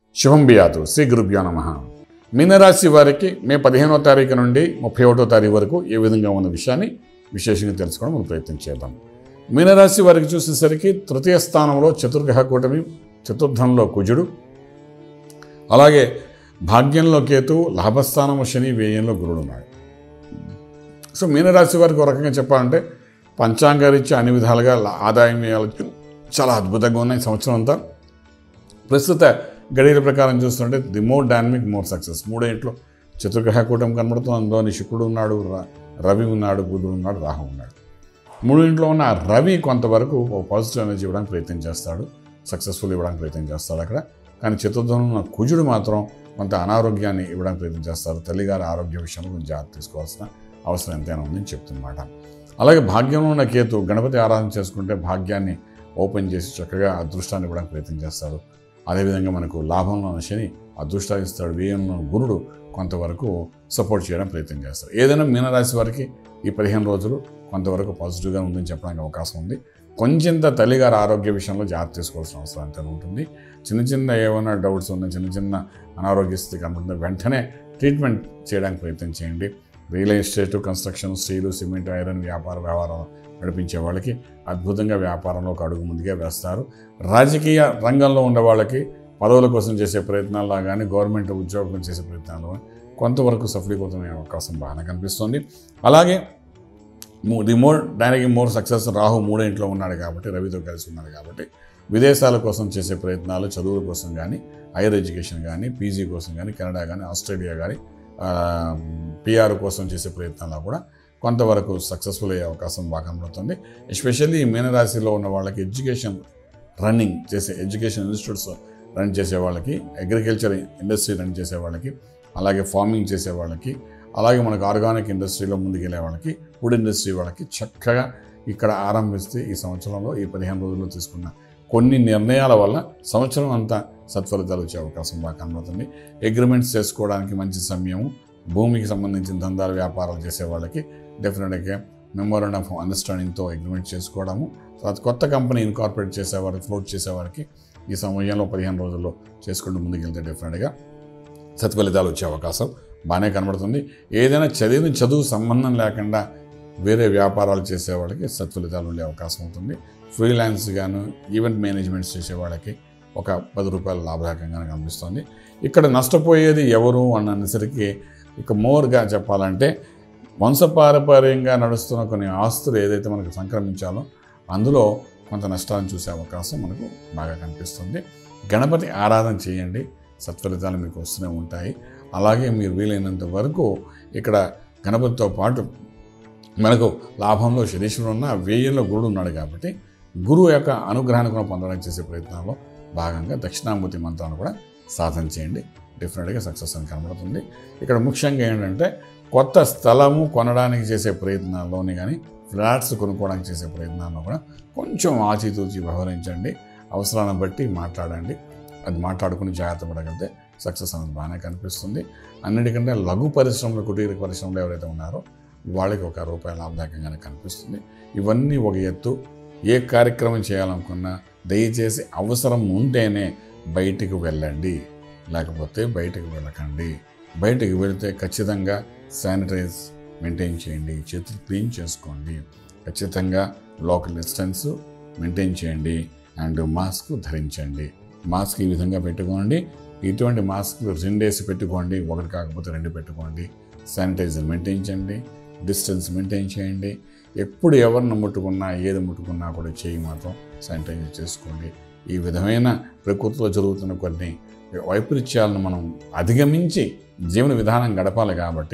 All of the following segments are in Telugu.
శుభం బియాతు శ్రీ గురుభ్యో నమ మీనరాశి వారికి మే పదిహేనో తారీఖు నుండి ముప్పై ఒకటో తారీఖు వరకు ఏ విధంగా ఉన్న విషయాన్ని విశేషంగా తెలుసుకోవడం మనం ప్రయత్నం చేద్దాం మీనరాశి వారికి చూసేసరికి తృతీయ స్థానంలో చతుర్గ్రహ కూటమి చతుర్థంలో కుజుడు అలాగే భాగ్యంలో కేతు లాభస్థానము శని వ్యయంలో గురుడు ఉన్నాడు సో మీనరాశి వారికి ఒక రకంగా చెప్పాలంటే పంచాంగరీత్యా అన్ని విధాలుగా లా- ఆదాయం వ్యయాలు చాలా అద్భుతంగా ఉన్నాయి ఈ సంవత్సరం అంతా ప్రస్తుత గడియల ప్రకారం చూస్తుంటే the more dynamic more success మూడేంట్లో చతుర్గ్రహ కూటమి కనబడుతుంది అందులోని శుక్రుడు ఉన్నాడు ర- రవి ఉన్నాడు బుధుడు ఉన్నాడు రాహు ఉన్నాడు మూడింట్లో ఉన్న ఆ రవి కొంతవరకు ఒక పాజిటివ్ ఎనర్జీ ఇవ్వడానికి ప్రయత్నం చేస్తాడు సక్సెస్ఫుల్ ఇవ్వడానికి ప్రయత్నం చేస్తాడు అక్కడ కానీ చతుర్థంలో ఉన్న కుజుడు మాత్రం కొంత అనారోగ్యాన్ని ఇవ్వడానికి ప్రయత్నం చేస్తారు తల్లిగారి ఆరోగ్య విషయంలో కొంచెం జాగ్రత్త తీసుకోవాల్సిన అవసరం ఎంతైనా ఉందని చెప్తున్నమాట అలాగే భాగ్యంలో ఉన్న కేతు గణపతి ఆరాధన చేసుకుంటే భాగ్యాన్ని ఓపెన్ చేసి చక్కగా అదృష్టాన్ని ఇవ్వడానికి ప్రయత్నం చేస్తాడు అదేవిధంగా మనకు లాభంలో ఉన్న శని అదృష్టాన్ని ఇస్తాడు వ్యయంలో ఉన్న గురుడు కొంతవరకు సపోర్ట్ చేయడం ప్రయత్నం చేస్తాడు ఏదైనా మీనరాశి వారికి ఈ పదిహేను రోజులు కొంతవరకు పాజిటివ్గా ఉందని చెప్పడానికి అవకాశం ఉంది కొంచెంత తల్లిగారి ఆరోగ్య విషయంలో జాగ్రత్త తీసుకోవాల్సిన అవసరం అంతే ఉంటుంది చిన్న చిన్న ఏమైనా డౌట్స్ ఉన్నాయి చిన్న చిన్న అనారోగ్య స్థితి కనబడుతుంది వెంటనే ట్రీట్మెంట్ చేయడానికి ప్రయత్నం చేయండి real estate construction steel cement iron వ్యాపార వ్యవహారం నడిపించే వాళ్ళకి అద్భుతంగా వ్యాపారంలో ఒక అడుగు ముందుగా వేస్తారు రాజకీయ రంగంలో ఉండే వాళ్ళకి పదవుల కోసం చేసే ప్రయత్నాల్లో కానీ గవర్నమెంట్ ఉద్యోగం చేసే ప్రయత్నాల్లో కానీ కొంతవరకు సఫలీకృతమయ్యే అవకాశం బాగానే కనిపిస్తుంది అలాగే మూ- ది మోర్ దానికి మోర్ సక్సెస్ రాహు మూడో ఇంట్లో ఉన్నాడు కాబట్టి రవితో కలిసి ఉన్నాడు కాబట్టి విదేశాల కోసం చేసే ప్రయత్నాలు చదువుల కోసం కానీ హైయర్ ఎడ్యుకేషన్ కానీ పీజీ కోసం కానీ కెనడా కానీ ఆస్ట్రేలియా కానీ పిఆర్ కోసం చేసే ప్రయత్నాల్లో కూడా కొంతవరకు సక్సెస్ఫుల్ అయ్యే అవకాశం బాగా కనబడుతుంది ఎస్పెషల్లీ ఈ మీనరాశిలో ఉన్న వాళ్ళకి ఎడ్యుకేషన్ రన్నింగ్ చేసే ఎడ్యుకేషన్ ఇన్స్టిట్యూట్స్ రన్ చేసే వాళ్ళకి అగ్రికల్చర్ ఇండస్ట్రీ రన్ చేసే వాళ్ళకి అలాగే ఫార్మింగ్ చేసే వాళ్ళకి అలాగే మనకు ఆర్గానిక్ ఇండస్ట్రీలో ముందుకెళ్ళే వాళ్ళకి ఫుడ్ ఇండస్ట్రీ వాళ్ళకి చక్కగా ఇక్కడ ఆరంభిస్తే ఈ సంవత్సరంలో ఈ పదిహేను రోజుల్లో తీసుకున్న కొన్ని నిర్ణయాల వల్ల సంవత్సరం అంతా సత్ఫలితాలు వచ్చే అవకాశం బాగా కనబడుతుంది అగ్రిమెంట్స్ చేసుకోవడానికి మంచి సమయం భూమికి సంబంధించిన దందాలు వ్యాపారాలు చేసే వాళ్ళకి డెఫినెట్గా మెమోరండ్ ఆఫ్ అండర్స్టాండింగ్తో అగ్రిమెంట్ చేసుకోవడము తర్వాత కొత్త కంపెనీ ఇన్కార్పొరేట్ చేసేవారికి ఫ్లోట్ చేసేవారికి ఈ సమయంలో పదిహేను రోజుల్లో చేసుకుంటూ ముందుకెళ్తే డెఫినెట్గా సత్ఫలితాలు వచ్చే అవకాశం బాగానే కనబడుతుంది ఏదైనా చదివిన చదువు సంబంధం లేకుండా వేరే వ్యాపారాలు చేసే వాళ్ళకి సత్ఫలితాలు ఉండే అవకాశం ఉంటుంది ఫ్రీలాన్స్ గాను ఈవెంట్ మేనేజ్మెంట్స్ చేసే వాళ్ళకి ఒక పది రూపాయల లాభదాయకంగా కనిపిస్తుంది ఇక్కడ నష్టపోయేది ఎవరు అన్నసరికి ఇక మోర్గా చెప్పాలంటే వంశపారపర్యంగా నడుస్తున్న కొన్ని ఆస్తులు ఏదైతే మనకు సంక్రమించాలో అందులో కొంత నష్టాలను చూసే అవకాశం మనకు బాగా కనిపిస్తుంది గణపతి ఆరాధన చేయండి సత్ఫలితాలు మీకు వస్తూనే ఉంటాయి అలాగే మీరు వీలైనంత వరకు ఇక్కడ గణపతితో పాటు మనకు లాభంలో శనీశ్వరుడు ఉన్న వ్యయంలో గురుడు ఉన్నాడు కాబట్టి గురువు యొక్క అనుగ్రహాన్ని కూడా పొందడానికి చేసే ప్రయత్నాల్లో భాగంగా దక్షిణామూర్తి మంత్రాన్ని కూడా సాధన చేయండి డెఫినెట్గా సక్సెస్ అని కనబడుతుంది ఇక్కడ ముఖ్యంగా ఏంటంటే కొత్త స్థలము కొనడానికి చేసే ప్రయత్నాల్లోని కానీ ఫ్లాట్స్ కొనుక్కోవడానికి చేసే ప్రయత్నాల్లో కూడా కొంచెం ఆచితూచి వ్యవహరించండి అవసరాన్ని బట్టి మాట్లాడండి అది మాట్లాడుకుని జాగ్రత్త పడగలిగితే సక్సెస్ అనేది బాగానే కనిపిస్తుంది అన్నిటికంటే లఘు పరిశ్రమలు కుటీర పరిశ్రమలు ఎవరైతే ఉన్నారో వాళ్ళకి ఒక రూపాయి లాభదాయకంగానే కనిపిస్తుంది ఇవన్నీ ఒక ఎత్తు ఏ కార్యక్రమం చేయాలనుకున్నా దయచేసి అవసరం ఉంటేనే బయటికి వెళ్ళండి లేకపోతే బయటికి వెళ్ళకండి బయటికి వెళితే ఖచ్చితంగా శానిటైజ్ మెయింటైన్ చేయండి చేతులు క్లీన్ చేసుకోండి ఖచ్చితంగా లోకల్ డిస్టెన్స్ మెయింటైన్ చేయండి అండ్ మాస్క్ ధరించండి మాస్క్ ఈ విధంగా పెట్టుకోండి ఇటువంటి మాస్క్లు రెండేసి పెట్టుకోండి ఒకటి కాకపోతే రెండు పెట్టుకోండి శానిటైజర్ మెయింటైన్ చేయండి డిస్టెన్స్ మెయింటైన్ చేయండి ఎప్పుడు ఎవరిని ముట్టుకున్నా ఏది ముట్టుకున్నా కూడా చేయి మాత్రం శానిటైజర్ చేసుకోండి ఈ విధమైన ప్రకృతిలో జరుగుతున్న కొన్ని వైపరీత్యాలను మనం అధిగమించి జీవన విధానం గడపాలి కాబట్టి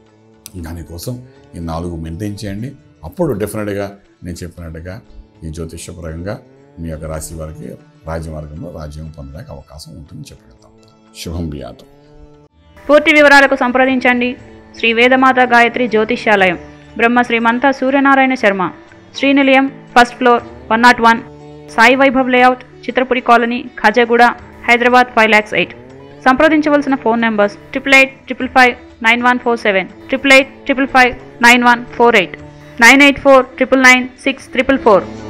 దానికోసం ఈ నాలుగు మెయింటైన్ చేయండి అప్పుడు డెఫినెట్గా నేను చెప్పినట్టుగా ఈ జ్యోతిష్యపరంగా మీ యొక్క రాశి వారికి రాజ్యమార్గంలో రాజ్యం పొందడానికి అవకాశం ఉంటుందని చెప్పగలుగుతాం శుభం బియాతం పూర్తి వివరాలకు సంప్రదించండి Shri Vedamata Gayatri Jyotishyalayam Brahma Shrimantha Suryanarayana Sharma Srinilayam first floor one not one Sai Vaibhav layout Chitrapuri colony Khajaguda Hyderabad five lakhs eight సంప్రదించవలసిన phone numbers triple eight triple five nine one four seven triple eight triple five nine one four eight nine eight four triple nine six triple four